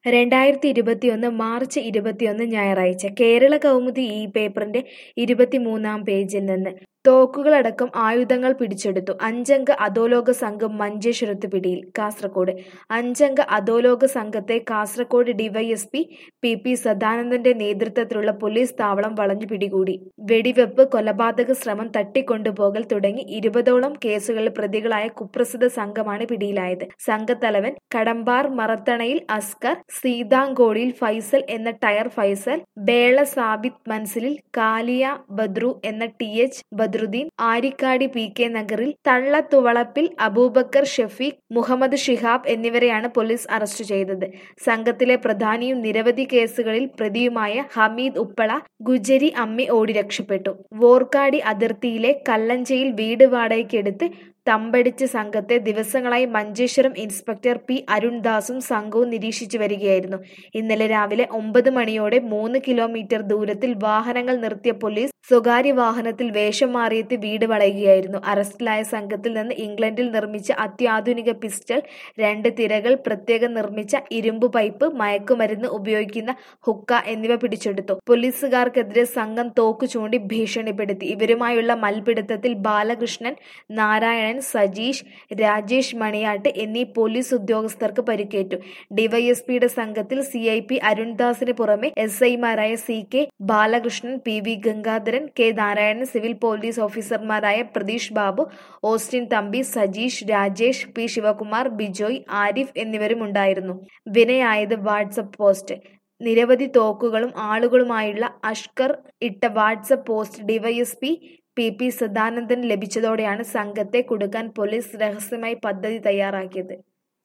രണ്ടായിരത്തി ഇരുപത്തിയൊന്ന് മാർച്ച് ഇരുപത്തിയൊന്ന് ഞായറാഴ്ച കേരള കൗമുദി ഈ പേപ്പറിന്റെ ഇരുപത്തിമൂന്നാം പേജിൽ നിന്ന് തോക്കുകളടക്കം ആയുധങ്ങൾ പിടിച്ചെടുത്തു അഞ്ചംഗ അധോലോക സംഘം മഞ്ചേശ്വരത്ത് പിടിയിൽ കാസർകോട് അഞ്ചംഗ അധോലോക സംഘത്തെ കാസർകോട് ഡിവൈഎസ്പി പി പി സദാനന്ദന്റെ നേതൃത്വത്തിലുള്ള പോലീസ് താവളം വളഞ്ഞു പിടികൂടി വെടിവെപ്പ് കൊലപാതക ശ്രമം തട്ടിക്കൊണ്ടുപോകൽ തുടങ്ങി ഇരുപതോളം കേസുകളിൽ പ്രതികളായ കുപ്രസിദ്ധ സംഘമാണ് പിടിയിലായത് സംഘത്തലവൻ കടമ്പാർ മറത്തണയിൽ അസ്കർ സീതാങ്കോടിയിൽ ഫൈസൽ എന്ന ടയർ ഫൈസൽ ബേള സാബിത് മൻസിലിൽ കാലിയ ബദ്രു എന്ന T H Badruddeen Arikkadi P K നഗറിൽ തള്ളത്തുവളപ്പിൽ അബൂബക്കർ ഷഫീഖ് മുഹമ്മദ് ഷിഹാബ് എന്നിവരെയാണ് പോലീസ് അറസ്റ്റ് ചെയ്തത് സംഘത്തിലെ പ്രധാനിയും നിരവധി കേസുകളിൽ പ്രതിയുമായ ഹമീദ് ഉപ്പള ഗുജരി അമ്മി ഓടി രക്ഷപ്പെട്ടു വോർക്കാടി അതിർത്തിയിലെ കല്ലഞ്ചയിൽ വീട് വാടകയ്ക്കെടുത്ത് തമ്പടിച്ച സംഘത്തെ ദിവസങ്ങളായി മഞ്ചേശ്വരം ഇൻസ്പെക്ടർ പി അരുൺദാസും സംഘവും നിരീക്ഷിച്ചു വരികയായിരുന്നു ഇന്നലെ രാവിലെ ഒമ്പത് മണിയോടെ മൂന്ന് കിലോമീറ്റർ ദൂരത്തിൽ വാഹനങ്ങൾ നിർത്തിയ പോലീസ് സ്വകാര്യ വാഹനത്തിൽ വേഷം മാറിയെത്തി വീട് വളയുകയായിരുന്നു അറസ്റ്റിലായ സംഘത്തിൽ നിന്ന് ഇംഗ്ലണ്ടിൽ നിർമ്മിച്ച അത്യാധുനിക പിസ്റ്റൾ രണ്ട് തിരകൾ പ്രത്യേകം നിർമ്മിച്ച ഇരുമ്പ് പൈപ്പ് മയക്കുമരുന്ന് ഉപയോഗിക്കുന്ന ഹുക്ക എന്നിവ പിടിച്ചെടുത്തു പോലീസുകാർക്കെതിരെ സംഘം തോക്കു ചൂണ്ടി ഭീഷണിപ്പെടുത്തി ഇവരുമായുള്ള മൽപിടുത്തത്തിൽ ബാലകൃഷ്ണൻ നാരായണൻ സജീഷ് രാജേഷ് മണിയാട്ട് എന്നീ പോലീസ് ഉദ്യോഗസ്ഥർക്ക് പരിക്കേറ്റു ഡിവൈഎസ്പിയുടെ സംഘത്തിൽ സി ഐ പി അരുൺദാസിന് പുറമെ എസ് ഐമാരായ C K Balakrishnan P V Gangadharan K Narayanan civil police ഓഫീസർമാരായ പ്രതീഷ് ബാബു ഓസ്റ്റിൻ തമ്പി സജീഷ് രാജേഷ് പി ശിവകുമാർ ബിജോയ് ആരിഫ് എന്നിവരും ഉണ്ടായിരുന്നു വിനയായത് വാട്സപ്പ് പോസ്റ്റ് നിരവധി തോക്കുകളും ആളുകളുമായുള്ള അഷ്കർ ഇട്ട WhatsApp post DYSP P P Sadanandan ലഭിച്ചതോടെയാണ് സംഘത്തെ കുടുക്കാൻ പോലീസ് രഹസ്യമായി പദ്ധതി തയ്യാറാക്കിയത്